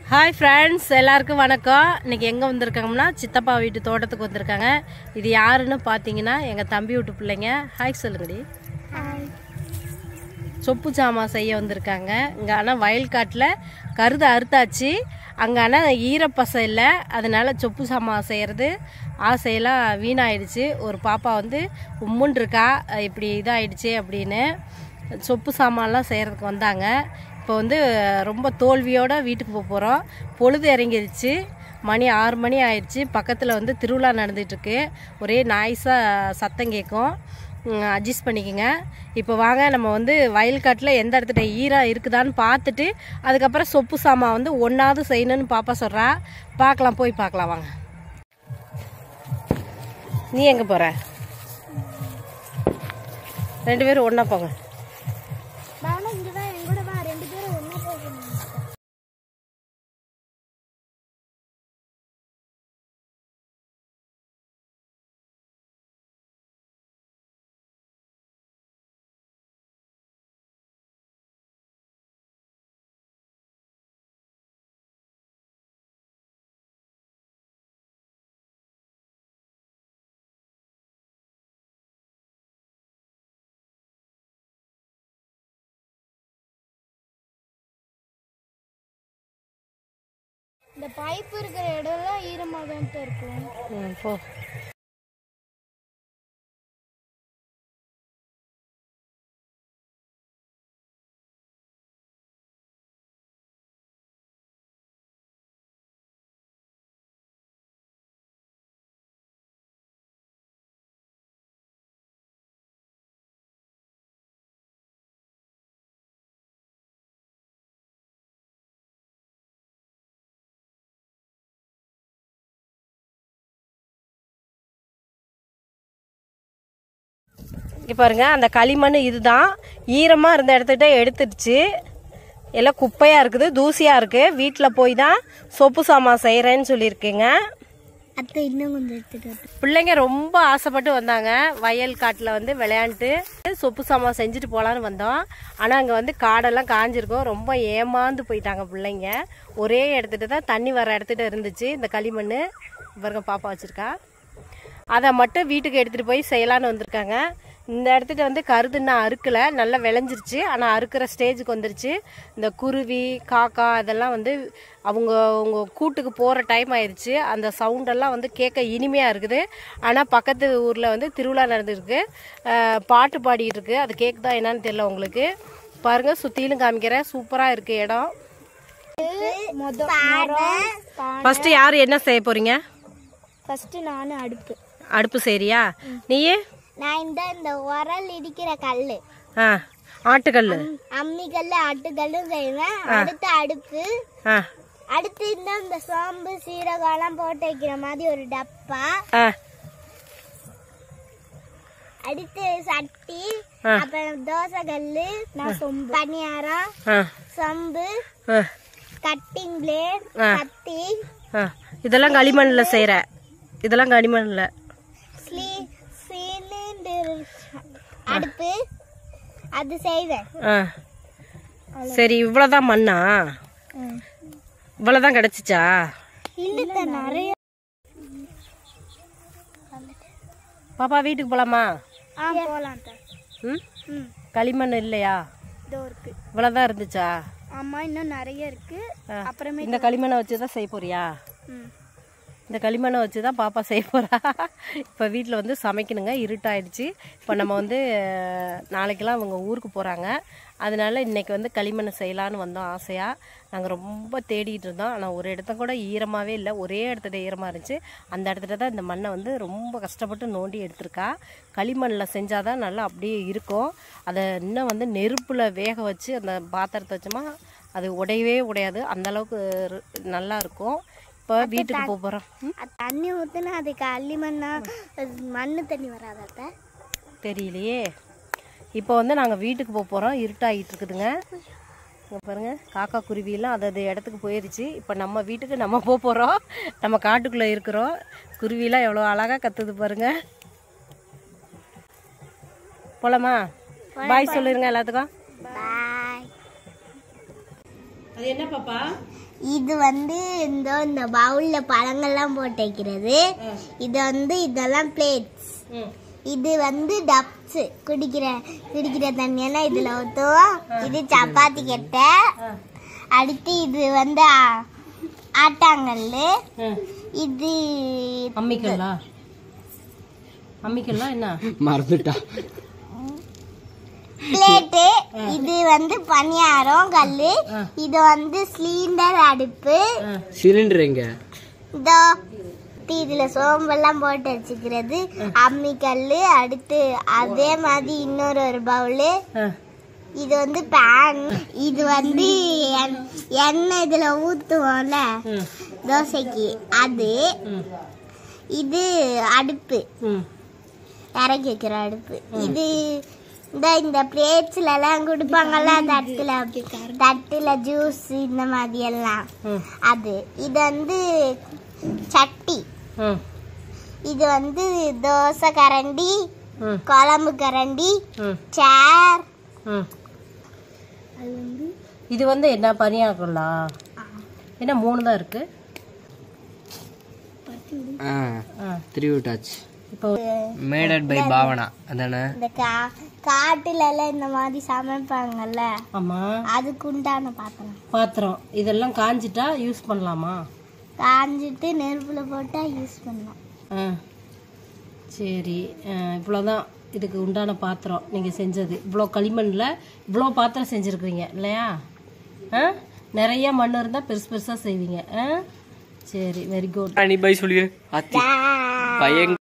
Hi friends எல்லாருக்கும் வணக்கம் இன்னைக்கு எங்கே வந்திருக்காங்கன்னா சித்தப்பா வீட்டு தோட்டத்துக்கு வந்திருக்காங்க இது யாருன்னு பார்த்தீங்கன்னா எங்கள் தம்பி வீட்டு பிள்ளைங்க ஹாய் சொல்லுங்கடி சொப்பு சாமான் செய்ய வந்திருக்காங்க இங்கே ஆனால் வயல்காட்டில் கருது அறுத்தாச்சு அங்கே ஆனால் ஈரப்பசை இல்லை அதனால சொப்பு சாமான் செய்கிறது ஆசையெல்லாம் வீணாயிடுச்சு ஒரு பாப்பா வந்து உம்முன் இருக்கா இப்படி இதாயிடுச்சு அப்படின்னு சொப்பு சாமான்லாம் செய்கிறதுக்கு வந்தாங்க இப்போ வந்து ரொம்ப தோல்வியோட வீட்டுக்கு போக போகிறோம் பொழுது இறங்கிருச்சு மணி ஆறு மணி ஆயிடுச்சு பக்கத்தில் வந்து திருவிழா நடந்துகிட்ருக்கு ஒரே நாய்ஸாக சத்தம் கேட்கும் அட்ஜஸ்ட் பண்ணிக்கோங்க இப்போ வாங்க நம்ம வந்து வயல்காட்டில் எந்த இடத்துல ஈரம் இருக்குதான்னு பார்த்துட்டு அதுக்கப்புறம் சொப்பு சாமான் வந்து ஒன்றாவது செய்யணும்னு பாப்பா சொல்கிறா பார்க்கலாம் போய் பார்க்கலாம் வாங்க நீ எங்கே போகிற ரெண்டு பேரும் ஒன்றா போங்க நானும் இங்க தான் என் கூட வா ரெண்டு பேரும் ஒண்ணா போகணும் இந்த பைப் இருக்கிற இடம்லாம் ஈரமாக தான் இருக்கும் ம், போ இங்கே பாருங்க அந்த களிமண் இதுதான் ஈரமாக இருந்த இடத்துக்கிட்ட எடுத்துடுச்சு எல்லாம் குப்பையாக இருக்குது தூசியாக இருக்குது வீட்டில் போய் தான் சொப்பு சாமான் செய்கிறேன்னு சொல்லியிருக்கேங்க அத்தை இன்னும் கொஞ்சம் எடுத்துட்டு வரட்டும். பிள்ளைங்க ரொம்ப ஆசைப்பட்டு வந்தாங்க வயல் காட்டில் வந்து விளையாண்டுட்டு சொப்பு சாமான் செஞ்சுட்டு போகலான்னு வந்தோம் ஆனால் அங்கே வந்து காடெல்லாம் காஞ்சிருக்கும் ரொம்ப ஏமாந்து போயிட்டாங்க பிள்ளைங்க ஒரே இடத்துட்டு தான் தண்ணி வர இடத்துட்டு இருந்துச்சு இந்த களிமண் இவருங்க பாப்பா வச்சுருக்கா அதை மட்டும் வீட்டுக்கு எடுத்துகிட்டு போய் செய்யலான்னு வந்திருக்காங்க இந்த இடத்துட்டு வந்து கருதுன்னா அறுக்கலை நல்லா விளைஞ்சிருச்சு ஆனால் அறுக்கிற ஸ்டேஜுக்கு வந்துருச்சு இந்த குருவி காக்கா அதெல்லாம் வந்து அவங்க அவங்க கூட்டுக்கு போகிற டைம் ஆயிடுச்சு அந்த சவுண்டெல்லாம் வந்து கேட்க இனிமையாக இருக்குது ஆனால் பக்கத்து ஊரில் வந்து திருவிழா நடந்துருக்கு அஹ் பாட்டு பாடிட்டு இருக்கு அது கேட்குதா என்னன்னு தெரியல உங்களுக்கு பாருங்க சுற்றிலும் காமிக்கிறேன் சூப்பராக இருக்கு இடம் மொத மரம் ஃபஸ்ட்டு யார் என்ன செய்ய போகிறீங்க ஃபர்ஸ்ட் நானும் அடுப்பு அடுப்பு செய்றியா நீயே நான் இந்த இந்த உரல் இடிக்கிற கல்லு ஆ ஆட்டுக்கல் அம்மி கல்லு ஆட்டுக்கல்லும் செய்வேன் அடுத்து அடுப்பு ஆ அடுத்து இந்த இந்த சோம்பு சீரகம் எல்லாம் போட்டு வைக்கிற மாதிரி ஒரு டப்பா ஆ அடுத்து சட்டி ஆ. அப்புறம் தோசை கல்லு நான் சொம்பு பணியாரம் ஆ சொம்பு ஆ கட்டிங் பிளேட் ஆ. கத்தி ஆ இதெல்லாம் களிமண்ணில் செய்கிற இதெல்லாம் களிமண்ணில் ஸ்லீ சிலிண்டர் அடுப்பு அது செய்வேன் ஆ சரி இவ்வளோதான் மண்ணா இவ்வளோதான் கிடச்சிச்சா இல்ல நிறைய பாப்பா வீட்டுக்கு போகலாமா ஆ போலாம் ம் ம் களிமண் இல்லையா இதோ இருக்கு இவ்வளோதான் இருந்துச்சா ஆமா இன்னும் நிறைய இருக்கு ஆ. அப்புறமே இந்த களிமண்ணை வச்சு தான் செய்ய போறியா ம் இந்த களிமண்ணை வச்சு தான் பாப்பா செய்ய போகிறா இப்போ வீட்டில் வந்து சமைக்கணுங்க இருட்டாயிடுச்சு இப்போ நம்ம வந்து அஹ், நாளைக்கெல்லாம் அவங்க ஊருக்கு போகிறாங்க அதனால இன்னைக்கு வந்து களிமண்ணை செய்யலான்னு வந்தோம் ஆசையாக நாங்கள் ரொம்ப தேடிட்டு இருந்தோம் ஆனால் ஒரு இடத்த கூட ஈரமாகவே இல்லை ஒரே இடத்துல ஈரமாக இருந்துச்சு அந்த இடத்துல தான் இந்த மண்ணை வந்து ரொம்ப கஷ்டப்பட்டு நோண்டி எடுத்திருக்கா களிமண்ணில் செஞ்சால் தான் நல்லா அப்படியே இருக்கும் அதை இன்னும் வந்து நெருப்பில் வேக வச்சு அந்த பாத்திரத்தை வச்சோமா அது உடையவே உடையாது அந்த அளவுக்கு ரு- நல்லா இருக்கும் இப்போ வீட்டுக்கு போக போகிறோம் அது தண்ணி ஊத்துனா அதுக்கு அள்ளி மண்ணா அது மண்ணு தண்ணி வராதாத்த தெரியலையே இப்போ வந்து நாங்கள் வீட்டுக்கு போக போகிறோம் இருட்டாகிட்டு இருக்குதுங்க இங்கே பாருங்க காக்கா குருவியெல்லாம் அது அது இடத்துக்கு போயிருச்சு இப்போ நம்ம வீட்டுக்கு நம்ம போக போகிறோம் நம்ம காட்டுக்குள்ளே இருக்கிறோம் குருவியெல்லாம் எவ்வளோ அழகாக கத்துது பாருங்க போலாமா பாய் சொல்லிருங்க எல்லாத்துக்கும் பாய் அது என்ன பாப்பா இது வந்து இந்த இந்த பவுல்ல பழங்கள்லாம் போட்டு வைக்கிறது இது வந்து இதெல்லாம் பிளேட்ஸ் ம் இது வந்து டப்ஸ் குடிக்கிற குடிக்கிற தண்ணியெல்லாம் இதுல ஊற்றுவோம் இது சப்பாத்தி கெட்டை ஆ. அடுத்து இது வந்து ஆ- ஆட்டாங்கல் ம். இது அம்மிக்கல்லா அம்மிக்கல்லா என்ன மறந்துட்டா பிளேட்டு இது வந்து பணியாரம் கல்லு ஆ. இது வந்து சிலிண்டர் அடுப்பு ஆ. சிலிண்டர் எங்க இதோ இதுல சோம்பெல்லாம் போட்டு வச்சுக்கிறது அம்மிக்கல்லு அடுத்து அதே மாதிரி இன்னொரு ஒரு பவுலு ஆ. இது வந்து பேன் இது வந்து எண்- எண்ணெய் இதுல ஊத்துவோம்ல ம். தோசைக்கு அது ம். இது அடுப்பு ம். இறக்கி வைக்கிற அடுப்பு இது இந்த இந்த பிளேட்ஸ்ல எல்லாம் கொடுப்பாங்கல்ல தட்டுல தட்டுல ஜூஸ் இந்த மாதிரி எல்லாம் ம். அது இது வந்து சட்டி ம். இது வந்து தோசை கரண்டி ம். குழம்பு கரண்டி ம். சேர் ம். இது வந்து என்ன பனியாக்கும்லா என்ன மூணு தான் இருக்கு ஆ ஆ. த்ரீ விட்டாச்சு இப்போ மேடட் பை பாவனா அதானே இந்த கா காட்டுல எல்லாம் இந்த மாதிரி சமைப்பாங்கல்ல ஆமா அதுக்கு உண்டான பாத்திரம் பாத்திரம் இதெல்லாம் காஞ்சிட்டா யூஸ் பண்ணலாமா காஞ்சிட்டு நெருப்புல போட்டா யூஸ் பண்ணலாம் ஆ சரி ஆ, இவ்வளோதான் இதுக்கு உண்டான பாத்திரம் நீங்கள் செஞ்சது இவ்வளோ களிமண்ணில் இவ்வளோ பாத்திரம் செஞ்சுருக்குறீங்க இல்லையா ஆ நிறைய மண் இருந்தால் பெருசு பெருசாக செய்வீங்க ஆ சரி வெரி குட் நீ பை சொல்லு அத்தி Bye. பையன்